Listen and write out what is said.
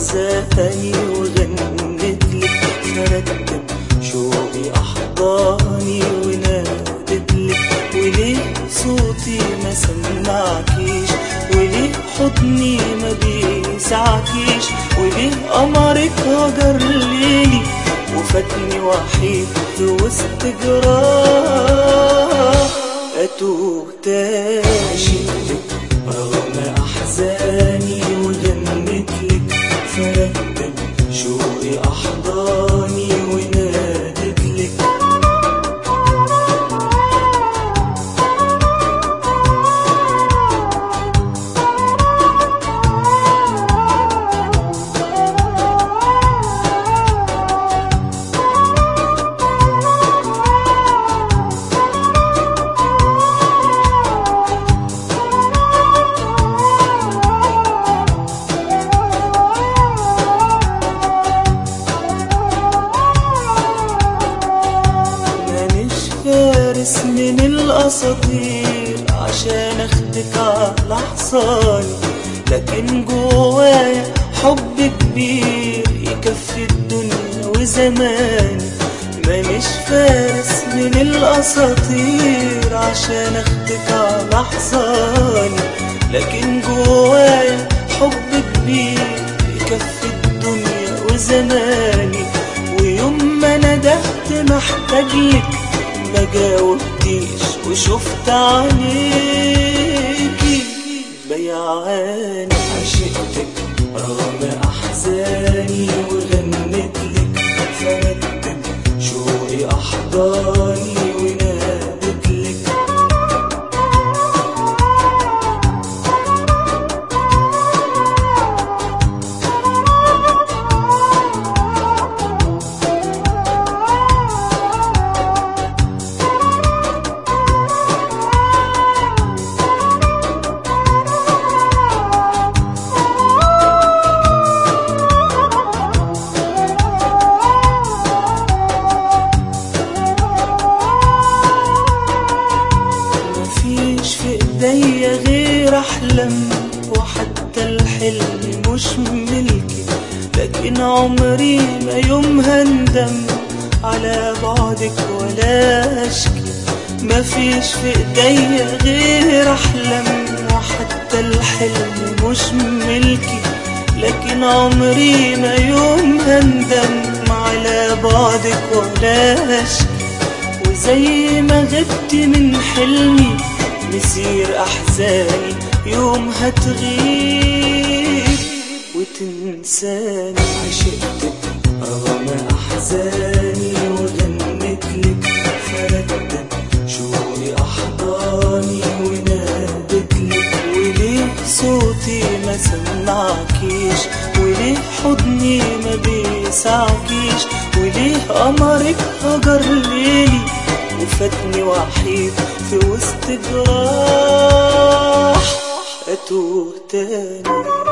أحزاني وغنت لك فرتب شوقي أحضاني ونادت لك وليه صوتي ما سمعكيش وليه حضني ما بيسعكيش وليه قمرك هجر ليلي وفاتني وحيد في وسط جراح أتوه تاني شئتك رغم أحزاني وغنت لك فرتب شوقي أحضاني ونادت لك مانيش فارس من الاساطير عشان اخدك على حصاني لكن جوايا حب كبير يكفي الدنيا وزماني مانيش فارس من الاساطير عشان اخدك على حصاني لكن جوايا حب كبير يكفي الدنيا وزماني ويوم ما ندهت محتاج لك ما جاوبتيش وشفت عينيكي بيعاني عشقتك رغم احزاني وغنت لك فرتب شوقي احضاني ونادت لك مفيش في ايديا غير احلم وحتى الحلم مش ملكي لكن عمري ما يوم هندم على بعدك ولا اشكي مفيش في ايديا غير احلم وحتى الحلم مش ملكي لكن عمري ما يوم هندم على بعدك ولا اشكي وزي ما غبت من حلمي مسير احزاني يوم هتغيب وتنساني عشقتك رغم احزاني وغنت لك فردت شوقي احضاني ونادت لك وليه صوتي ما سمعكيش وليه حضني ما بيسعكيش وليه قمرك هجر ليلي وفاتني وحيد في وسط جراح اتوه تاني